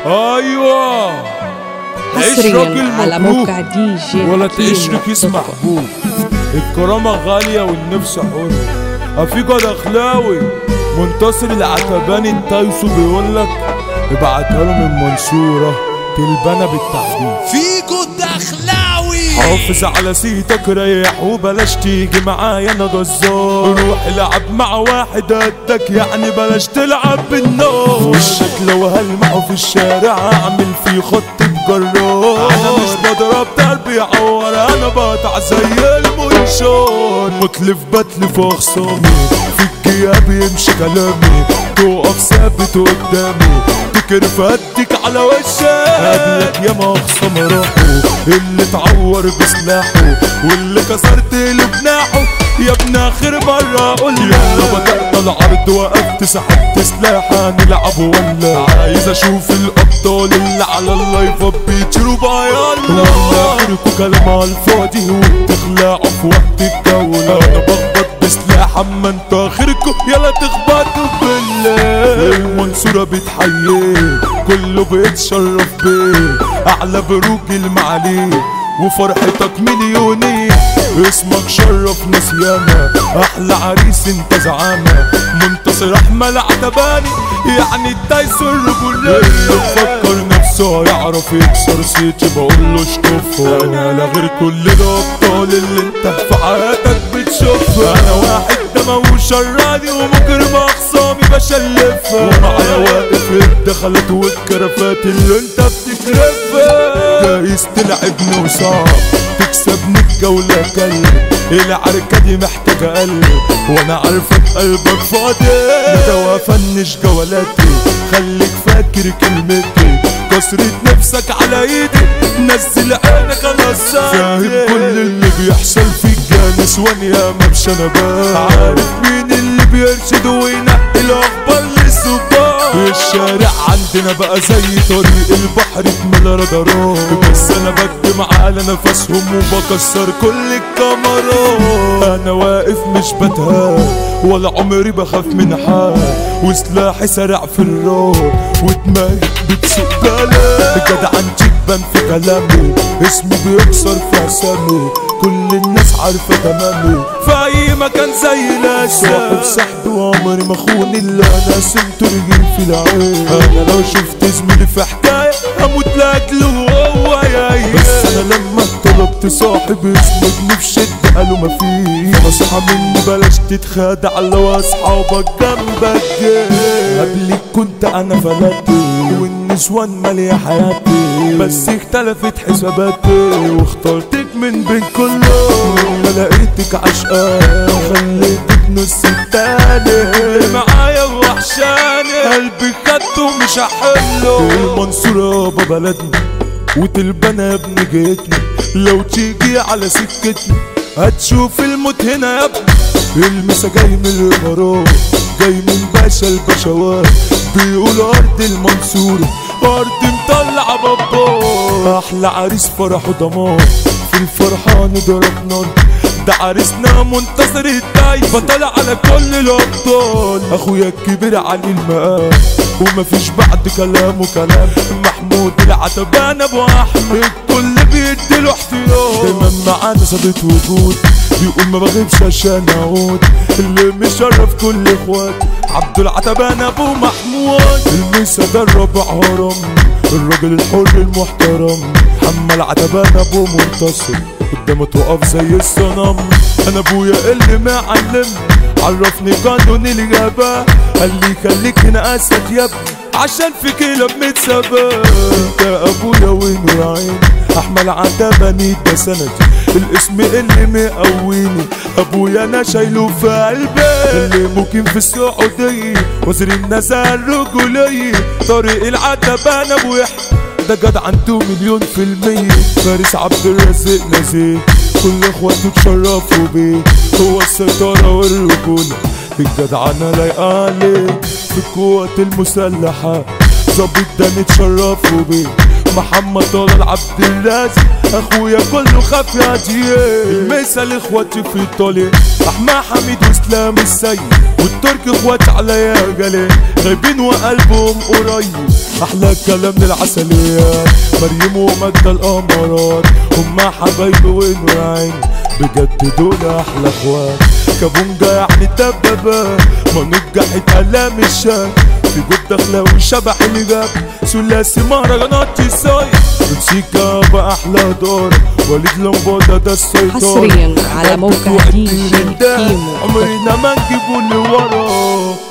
ايوه عيش حصريا راجل على مبروك موقع دي جي ولا حكيم تعيش ركيس دوت كوم. محبوب الكرامة غالية والنفس حر أفيجو دخلاوي منتصر العتباني التايسو بيقولك ابعتها له من منصورة تلبنا بالتحديد فيكو الدخلاوي حافظ على سيتك ريح وبلاش تيجي معايا انا جزار روح العب مع واحد قدك يعني بلاش تلعب بالنار وشك لو هلمعه في الشارع اعمل فيه خط بجرار انا مش بضرب دربي يعور انا بقطع زي المنشار متلف بتلف اخصامي في الجياب يمشي كلامي تقف ثابت قدامي تكرف اديك على وشك قبلك يا مخصم روحه اللي اتعور بسلاحه واللي كسرت له جناحه يا ابن اخر مرة قول يلا بدأت العرض وقفت سحبت سلاح هنلعب ولا عايز اشوف الابطال اللي على اللايفات بيطيروا بيلا ولا اخركوا كلام على الفاضي وبتخلعوا في وقت الجولة انا بخبط بسلاح اما انت اخركوا يلا تخبطوا بالله المنصورة بتحييك كله بيتشرف بيك اعلى بروج المعاليك وفرحتك مليونين اسمك شرف ناس ياما احلى عريس انت زعامة منتصر احمد عتباني يعني التايسون الرجولية اللي فكر نفسه يعرف يكسر سيتي بقول له اشطفه انا لا غير كل الابطال اللي انت في حياتك بتشوفها انا واحد دموي شراني ومجرم اخصامي بشلفها ومعايا واقف الدخلات والكرفات اللي انت بتكرفها جايز تلعبني وصعب تكسبني الجولة كلب العركة دي محتاجة قلب وانا عارفك قلبك فاضي مدوى فنش جولاتي خليك فاكر كلمتي كسرة نفسك على ايدي نزل عينك على فاهم كل اللي بيحصل فيك جانس وانا ما بشنبات عارف مين اللي بيرشد وينقي الاخبار للسباق الشارع عندنا بقى زي طريق البحر اتملى رادارات بس انا بكتم على نفسهم وبكسر كل الكاميرات انا واقف مش بتهاب ولا عمري بخاف من حال وسلاحي سرع في الروح ودماغي بتسوق بلا جدع بان في كلامي اسمي بيكسر في اسامي كل الناس عارفه تمامي في اي مكان زي الاسد صاحب سحب وعمري ما اخون الا انا سمت رجل في العين انا لو شفت زميلي في حكايه هموت لاجله وهو يا بس انا لما طلبت صاحب يسندني في شده قالوا مفيش نصيحه مني بلاش تتخادع لو اصحابك جنبك جه قبلك كنت انا فلاتي والنسوان مالية حياتي بس اختلفت حساباتي واخترتك من بين كله ما لقيتك عشقان وخليتك نص التاني معايا وحشاني قلبي خدته ومش هحله المنصورة بابا بلدنا وتلبنا يا ابن جيتنا لو تيجي على سكتنا هتشوف الموت هنا يا ابني المسا جاي من الامارات جاي من باشا البشوات بيقولوا ارض المنصورة ارض مطلعة بابا احلى عريس فرح ودمار في الفرحة نضرب نار ده عريسنا منتصر الدايفة طالع على كل الابطال اخويا الكبير علي المقام ومفيش بعد كلامه كلام محمود العتبان ابو احمد الكل بيديله احترام دايما معانا صديق وجود بيقول ما بغيبش عشان اعود اللي مشرف كل اخوات عبد العتبان ابو محمود الميسا ده الرابع هرم الراجل الحر المحترم حمى العتبان ابو منتصر قدامه تقف زي الصنم انا ابويا اللي معلم عرفني قانون الاجابه قال لي خليك هنا اسد يا ابني عشان في كلاب متسابة انت ابويا وين يا عيني احمل عتبني ده سندي الاسم اللي مقويني ابويا انا شايله في قلبي اللي ممكن في السعودية وزير النزاهة الرجولية طريق العتبان ابو يحيى ده جدع عنده مليون في المية فارس عبد الرازق نزيه كل اخواته اتشرفوا بيه هو السيطرة والرجولة الجدعنة لايقة عليه في القوات المسلحة ظابط ده نتشرفوا بيه محمد طلال عبد الرازق اخويا كله خاف يا ديه المثل اخواتي في ايطاليا احمد حميد واسلام السيد والترك اخوات عليا جلال غايبين وقلبهم قريب احلى كلام من العسليات مريم ومجدة القمرات هما حبايبي ونوعين بجد دول احلى اخوات كابونجا يعني دبابة ما نجحت علام الشام في جود دخلاوي شبح اللي جاب ثلاثي مهرجانات الصايع مكسيكا بأحلى دار وليد لمبودا ده السيطرة حصرياً على موقع وقت دي جي الرندان. كيمو. عمرنا ما نجيبه اللي وراه